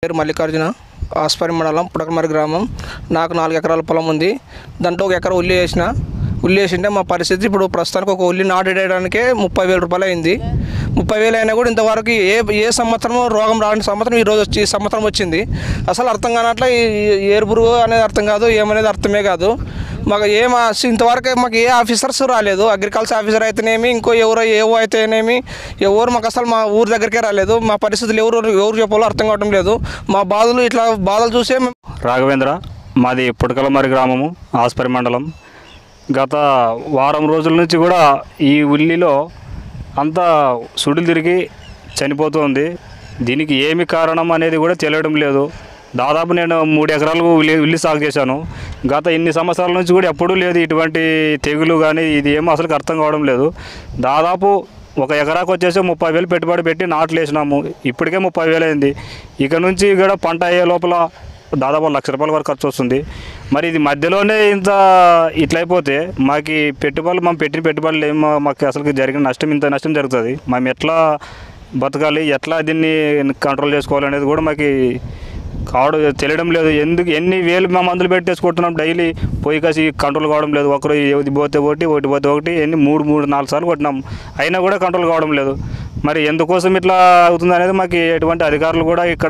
పేరు మల్లికార్జున ఆస్పరి మండలం పుడకమరి గ్రామం నాకు నాలుగు ఎకరాల పొలం ఉంది దాంట్లో ఒక ఎకరా ఉల్లి వేసిన ఉల్లి వేసింటే మా పరిస్థితి ఇప్పుడు ప్రస్తుతానికి ఒక ఉల్లి నాటేయడానికే ముప్పై వేల రూపాయలు అయింది ముప్పై వేలు అయినా కూడా ఇంతవరకు ఏ ఏ సంవత్సరం రోగం రాని సంవత్సరం ఈ రోజు వచ్చి ఈ సంవత్సరం వచ్చింది అసలు అర్థం కానట్ల ఈ ఈ ఏరుపురుగు అనేది అర్థం కాదు ఏమనేది అర్థమే కాదు మాకు ఏం ఆ- ఇంతవరకు మాకు ఏ ఆఫీసర్స్ రాలేదు అగ్రికల్చర్ ఆఫీసర్ అయితేనేమి ఇంకో ఎవరో ఏవో అయితేనేమి ఎవరు మాకు అసలు మా ఊరి దగ్గరికే రాలేదు మా పరిస్థితులు ఎవరు ఎవరు చెప్పాలో అర్థం కావడం లేదు మా బాధలు ఇట్లా బాధలు చూసే మేము రాఘవేంద్ర మాది పుడకలమరి గ్రామము ఆస్పరి మండలం గత వారం రోజుల నుంచి కూడా ఈ ఉల్లిలో అంతా సుడులు తిరిగి చనిపోతుంది దీనికి ఏమి కారణం అనేది కూడా తెలియడం లేదు దాదాపు నేను మూడు ఎకరాలు ఉల్లి ఉల్లి సాగు చేశాను గత ఇన్ని సంవత్సరాల నుంచి కూడా ఎప్పుడూ లేదు ఇటువంటి తెగులు కానీ ఇది ఏమో అసలు అర్థం కావడం లేదు దాదాపు ఒక ఎకరాకు వచ్చేసి ముప్పై వేలు పెట్టుబడి పెట్టి నాట్లు వేసినాము ఇప్పటికే ముప్పై వేలు అయింది ఇక నుంచి కూడా పంట అయ్యే లోపల దాదాపు లక్ష రూపాయల వరకు ఖర్చు వస్తుంది మరి ఇది మధ్యలోనే ఇంత ఇట్లయిపోతే మాకు ఈ పెట్టుబడులు మనం పెట్టిన పెట్టుబడులు ఏం మాకు అసలు జరిగిన నష్టం ఇంత నష్టం జరుగుతుంది మేము ఎట్లా బతకాలి ఎట్లా దీన్ని కంట్రోల్ చేసుకోవాలనేది కూడా మాకు కావడం తెలియడం లేదు ఎందుకు ఎన్ని వేలు మా మందులు పెట్టేసుకుంటున్నాం డైలీ పోయి కాసి కంట్రోల్ కావడం లేదు ఒకరు ఇది పోతే ఒకటి ఒకటి పోతే ఒకటి ఎన్ని మూడు మూడు నాలుగు సార్లు కొట్టినాం అయినా కూడా కంట్రోల్ కావడం లేదు మరి ఎందుకోసం ఇట్లా అవుతుంది అనేది మాకు ఎటువంటి అధికారులు కూడా ఇక్కడ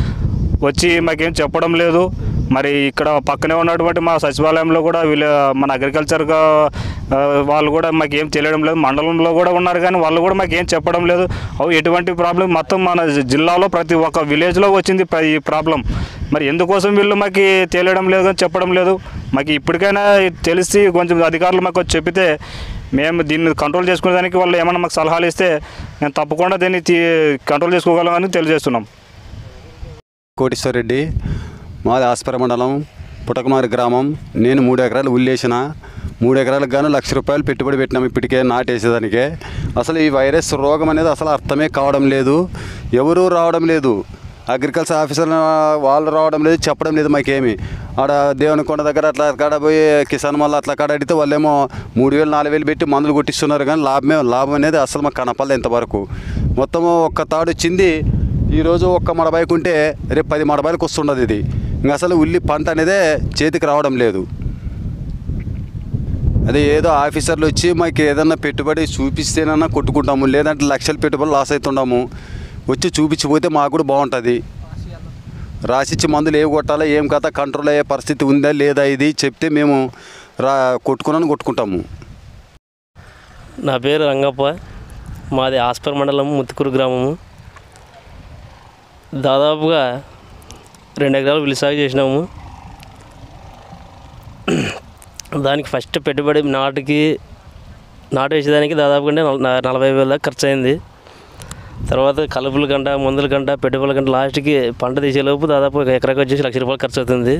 వచ్చి మాకేం చెప్పడం లేదు మరి ఇక్కడ పక్కనే ఉన్నటువంటి మా సచివాలయంలో కూడా వీళ్ళ మన అగ్రికల్చర్ వాళ్ళు కూడా మాకు ఏం తెలియడం లేదు మండలంలో కూడా ఉన్నారు కానీ వాళ్ళు కూడా మాకు ఏం చెప్పడం లేదు అవి ఎటువంటి ప్రాబ్లం మొత్తం మన జిల్లాలో ప్రతి ఒక్క విలేజ్లో వచ్చింది ప్ర- ఈ ప్రాబ్లం మరి ఎందుకోసం వీళ్ళు మాకు తెలియడం లేదు కానీ చెప్పడం లేదు మాకు ఇప్పటికైనా తెలిసి కొంచెం అధికారులు మాకు వచ్చి చెప్పితే మేము దీన్ని కంట్రోల్ చేసుకునేదానికి వాళ్ళు ఏమైనా మాకు సలహాలు ఇస్తే మేము తప్పకుండా దీన్ని తీ- కంట్రోల్ చేసుకోగలమని తెలియజేస్తున్నాం కోటేశ్వరరెడ్డి మాది ఆస్పర మండలం పుటకమారి గ్రామం నేను మూడు ఎకరాలు ఉల్లేసిన మూడు ఎకరాలకు గాను లక్ష రూపాయలు పెట్టుబడి పెట్టినాం ఇప్పటికే నాటేసేదానికే అసలు ఈ వైరస్ రోగం అనేది అసలు అర్థమే కావడం లేదు ఎవరూ రావడం లేదు అగ్రికల్చర్ ఆఫీసర్ వాళ్ళు రావడం లేదు చెప్పడం లేదు మాకేమి ఆడ దేవుని కొండ దగ్గర అట్లా కాడ పోయి కిసాన్ మళ్ళీ అట్లా కాడ అడిగితే వాళ్ళేమో మూడు వేలు నాలుగు వేలు పెట్టి మందులు కొట్టిస్తున్నారు కానీ లాభమే లాభం అనేది అసలు మాకు కనపడలేదు ఇంతవరకు మొత్తము ఒక్క తాడు వచ్చింది ఈరోజు ఒక్క మడబాయికి ఉంటే రేపు పది మడబాయిలకు వస్తుండదు ఇది ఇంకా అసలు ఉల్లి పంట అనేదే చేతికి రావడం లేదు అదే ఏదో ఆఫీసర్లు వచ్చి మాకు ఏదన్నా పెట్టుబడి చూపిస్తేనన్నా కొట్టుకుంటాము లేదంటే లక్షల పెట్టుబడి లాస్ అవుతుంటాము వచ్చి చూపించిపోతే మాకు కూడా బాగుంటుంది రాసిచ్చి మందులు ఏవి కొట్టాలో ఏం కథ కంట్రోల్ అయ్యే పరిస్థితి ఉందా లేదా ఇది చెప్తే మేము రా కొట్టుకున్నాను కొట్టుకుంటాము నా పేరు రంగప్ప మాది ఆస్పర్ మండలం ముత్తుకూరు గ్రామము దాదాపుగా రెండు ఎకరాలు ఉల్లి సాగు చేసినాము దానికి ఫస్ట్ పెట్టుబడి నాటుకి నాటు వేసేదానికి దాదాపుగా నల- నలభై వేల దాకా ఖర్చు అయింది తర్వాత కలుపుల కంట మందుల కంట పెట్టుబడుల కంట లాస్ట్కి పంట తీసేలోపు దాదాపు ఒక ఎకరాకి వచ్చేసి లక్ష రూపాయలు ఖర్చు అవుతుంది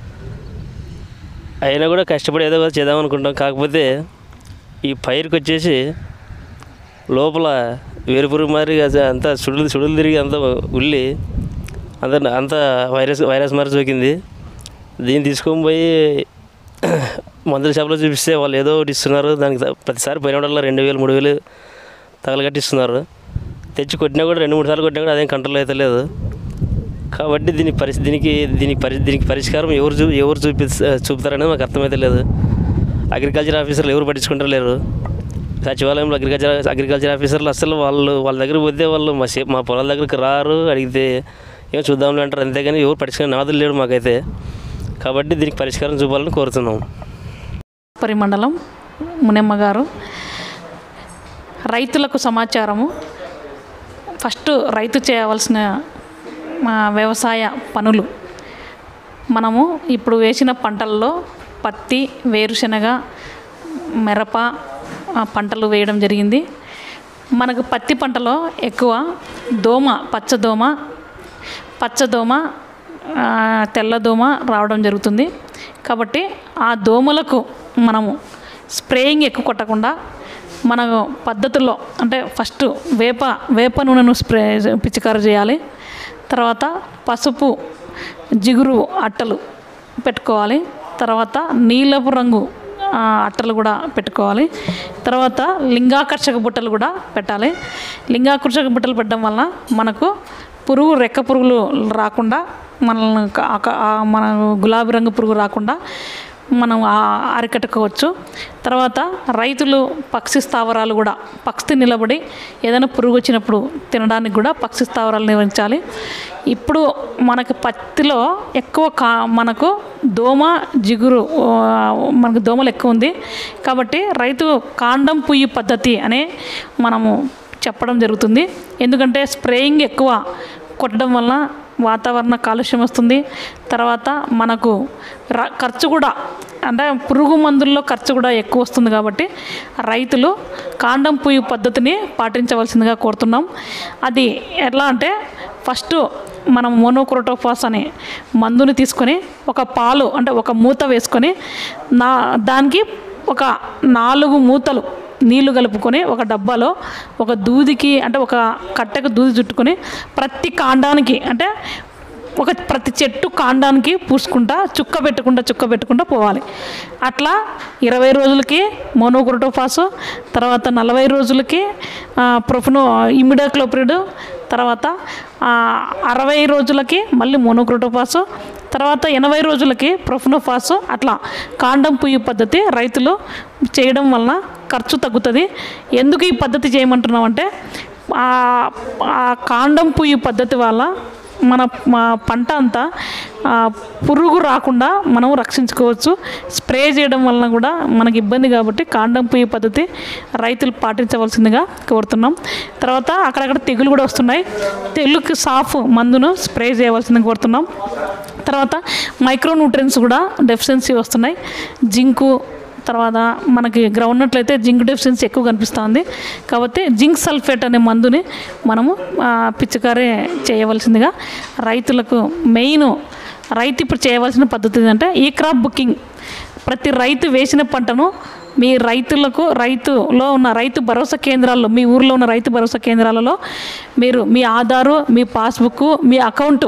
అయినా కూడా కష్టపడి ఏదో ఒకటి చేద్దాం అనుకుంటాం కాకపోతే ఈ పైరుకి వచ్చేసి లోపల వేరుపురుగు మరి అంతా సుడులు సుడులు తిరిగి అంత ఉల్లి అంత అంత వైరస్ వైరస్ మరి సోకింది దీన్ని తీసుకొని పోయి మందుల షాప్లో చూపిస్తే వాళ్ళు ఏదో ఒకటి ఇస్తున్నారు దానికి త- ప్రతిసారి పోయిన రెండు వేలు మూడు వేలు తగలగట్టిస్తున్నారు తెచ్చి కొట్టినా కూడా రెండు మూడు సార్లు కొట్టినా కూడా అదేం కంట్రోల్ అయితే లేదు కాబట్టి దీని పరిస్థితి దీనికి దీనికి పరి దీనికి పరిష్కారం ఎవరు చూ ఎవరు చూపి చూపుతారనేది మాకు అర్థమైతే లేదు అగ్రికల్చర్ ఆఫీసర్లు ఎవరు పట్టించుకుంటారు లేరు సచివాలయంలో అగ్రికల్చర్ అగ్రికల్చర్ ఆఫీసర్లు అసలు వాళ్ళు వాళ్ళ దగ్గర పోతే వాళ్ళు మా సే మా పొలాల దగ్గరికి రారు అడిగితే ఏం చూద్దాంలే అంటారు అంతేగాని ఎవరు పట్టించుకునే నాదులు లేడు మాకైతే కాబట్టి దీనికి పరిష్కారం చూపాలని కోరుతున్నాం పరిమండలం మునెమ్మ గారు రైతులకు సమాచారము ఫస్ట్ రైతు చేయవలసిన మా వ్యవసాయ పనులు మనము ఇప్పుడు వేసిన పంటల్లో పత్తి వేరుశనగ మిరప ఆ, పంటలు వేయడం జరిగింది మనకు పత్తి పంటలో ఎక్కువ దోమ పచ్చదోమ పచ్చదోమ ఆ, తెల్లదోమ రావడం జరుగుతుంది కాబట్టి ఆ దోమలకు మనము స్ప్రేయింగ్ ఎక్కువ కొట్టకుండా మన పద్ధతుల్లో అంటే ఫస్ట్ వేప వేప నూనెను స్ప్రే పిచికారు చేయాలి తర్వాత పసుపు జిగురు అట్టలు పెట్టుకోవాలి తర్వాత నీలపు రంగు ఆ, అట్టలు కూడా పెట్టుకోవాలి తర్వాత లింగాకర్షక బుట్టలు కూడా పెట్టాలి లింగాకర్షక బుట్టలు పెట్టడం వలన మనకు పురుగు రెక్క పురుగులు రాకుండా మనల్ని క- ఆ- ఆ మన గులాబీ రంగు పురుగు రాకుండా మనం ఆ- అరికట్టుకోవచ్చు తర్వాత రైతులు పక్షి స్థావరాలు కూడా పక్షి నిలబడి ఏదైనా పురుగు వచ్చినప్పుడు తినడానికి కూడా పక్షి స్థావరాలు నిర్వహించాలి ఇప్పుడు మనకి పత్తిలో ఎక్కువ కా మనకు దోమ జిగురు ఆ, మనకు దోమలు ఎక్కువ ఉంది కాబట్టి రైతు కాండం పుయ్యి పద్ధతి అనే మనము చెప్పడం జరుగుతుంది ఎందుకంటే స్ప్రేయింగ్ ఎక్కువ కొట్టడం వల్ల వాతావరణ కాలుష్యం వస్తుంది తర్వాత మనకు ర- ఖర్చు కూడా అంటే పురుగు మందుల్లో ఖర్చు కూడా ఎక్కువ వస్తుంది కాబట్టి రైతులు కాండం పుయ్యి పద్ధతిని పాటించవలసిందిగా కోరుతున్నాం అది ఎట్లా అంటే ఫస్ట్ మనం మోనోక్రోటోఫాస్ అనే మందుని తీసుకొని ఒక పాలు అంటే ఒక మూత వేసుకొని నా దానికి ఒక నాలుగు మూతలు నీళ్లు కలుపుకొని ఒక డబ్బాలో ఒక దూదికి అంటే ఒక కట్టెకు దూది చుట్టుకొని ప్రతి కాండానికి అంటే ఒక ప్రతి చెట్టు కాండానికి పూసుకుంటా చుక్క పెట్టుకుంటా చుక్క పెట్టుకుంటా పోవాలి అట్లా ఇరవై రోజులకి మోనోక్రోటోఫాసు తర్వాత నలభై రోజులకి ప్రొఫినో ఇమిడాక్లోప్రిడ్ తర్వాత ఆ, అరవై రోజులకి మళ్ళీ మోనోక్రోటోఫాసు తర్వాత ఎనభై రోజులకి ప్రొఫినోఫాసు అట్లా కాండం పుయ్యి పద్ధతి రైతులు చేయడం వలన ఖర్చు తగ్గుతుంది ఎందుకు ఈ పద్ధతి చేయమంటున్నామంటే ఆ ఆ కాండం పుయ్యి పద్ధతి వల్ల మన మా పంట అంతా ఆ, పురుగు రాకుండా మనం రక్షించుకోవచ్చు స్ప్రే చేయడం వలన కూడా మనకి ఇబ్బంది కాబట్టి కాండం పుయ్యి పద్ధతి రైతులు పాటించవలసిందిగా కోరుతున్నాం తర్వాత అక్కడక్కడ తెగులు కూడా వస్తున్నాయి తెగులుకి సాఫ్ మందును స్ప్రే చేయవలసిందిగా కోరుతున్నాం తర్వాత మైక్రో న్యూట్రియన్స్ కూడా డెఫిషియన్సీ వస్తున్నాయి జింకు తర్వాత మనకి గ్రౌండ్నట్ అయితే జింక్ డెఫిషియన్సీ ఎక్కువ కనిపిస్తుంది కాబట్టి జింక్ సల్ఫేట్ అనే మందుని మనము ఆ, పిచికారీ చేయవలసిందిగా రైతులకు మెయిన్ రైతు ఇప్పుడు చేయవలసిన పద్ధతి ఏంటంటే ఈ క్రాప్ బుకింగ్ ప్రతి రైతు వేసిన పంటను మీ రైతులకు రైతులో ఉన్న రైతు భరోసా కేంద్రాల్లో మీ ఊర్లో ఉన్న రైతు భరోసా కేంద్రాలలో మీరు మీ ఆధారు మీ పాస్బుక్ మీ అకౌంట్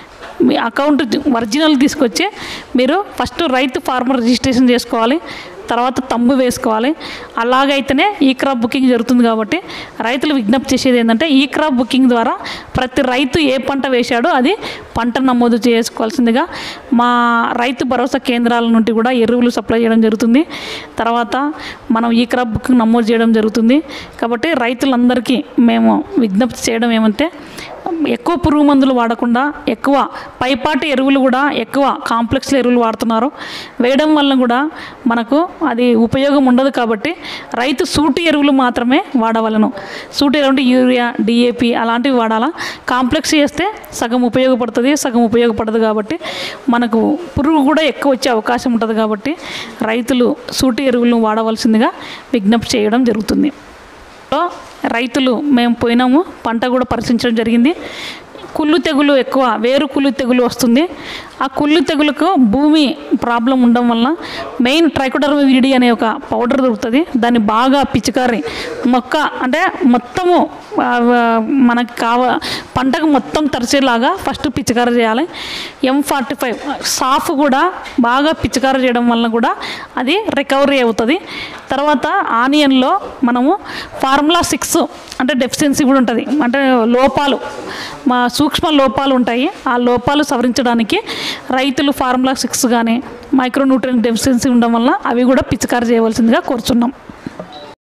మీ అకౌంట్ ఒరిజినల్ తీసుకొచ్చి మీరు ఫస్ట్ రైతు ఫార్మర్ రిజిస్ట్రేషన్ చేసుకోవాలి తర్వాత తమ్ము వేసుకోవాలి అలాగైతేనే ఈ క్రాప్ బుకింగ్ జరుగుతుంది కాబట్టి రైతులు విజ్ఞప్తి చేసేది ఏంటంటే ఈ క్రాప్ బుకింగ్ ద్వారా ప్రతి రైతు ఏ పంట వేశాడో అది పంట నమోదు చేసుకోవాల్సిందిగా మా రైతు భరోసా కేంద్రాల నుండి కూడా ఎరువులు సప్లై చేయడం జరుగుతుంది తర్వాత మనం ఈ క్రాప్ బుకింగ్ నమోదు చేయడం జరుగుతుంది కాబట్టి రైతులందరికీ మేము విజ్ఞప్తి చేయడం ఏమంటే ఎక్కువ పురుగు మందులు వాడకుండా ఎక్కువ పైపాటి ఎరువులు కూడా ఎక్కువ కాంప్లెక్స్ ఎరువులు వాడుతున్నారు వేయడం వల్ల కూడా మనకు అది ఉపయోగం ఉండదు కాబట్టి రైతు సూటి ఎరువులు మాత్రమే వాడవలను సూటి ఎరువు అంటే యూరియా డిఏపి అలాంటివి వాడాలా కాంప్లెక్స్ చేస్తే సగం ఉపయోగపడుతుంది సగం ఉపయోగపడదు కాబట్టి మనకు పురుగు కూడా ఎక్కువ వచ్చే అవకాశం ఉంటుంది కాబట్టి రైతులు సూటి ఎరువులను వాడవలసిందిగా విజ్ఞప్తి చేయడం జరుగుతుంది లో రైతులు మేము పోయినాము పంట కూడా పరిశీలించడం జరిగింది కుళ్ళు తెగులు ఎక్కువ వేరు కుళ్ళు తెగులు వస్తుంది ఆ కుళ్ళు తెగులకు భూమి ప్రాబ్లం ఉండడం వల్ల మెయిన్ ట్రైకోడర్మ విడి అనే ఒక పౌడర్ దొరుకుతుంది దాన్ని బాగా పిచికారి మొక్క అంటే మొత్తము ఆ, ఆ, మనకు కావ పంటకు మొత్తం తరిచేలాగా ఫస్ట్ పిచికారి చేయాలి ఎం ఫార్టీ ఫైవ్ సాఫ్ కూడా బాగా పిచికారి చేయడం వలన కూడా అది రికవరీ అవుతుంది తర్వాత ఆనియన్లో మనము ఫార్ములా సిక్స్ అంటే డెఫిషియన్సీ కూడా ఉంటుంది అంటే లోపాలు మా సూక్ష్మ లోపాలు ఉంటాయి ఆ లోపాలు సవరించడానికి రైతులు ఫార్ములా సిక్స్ కానీ మైక్రోన్యూట్రియన్ డెఫిషియన్సీ ఉండడం వల్ల అవి కూడా పిచికారి చేయవలసిందిగా కోరుచున్నాం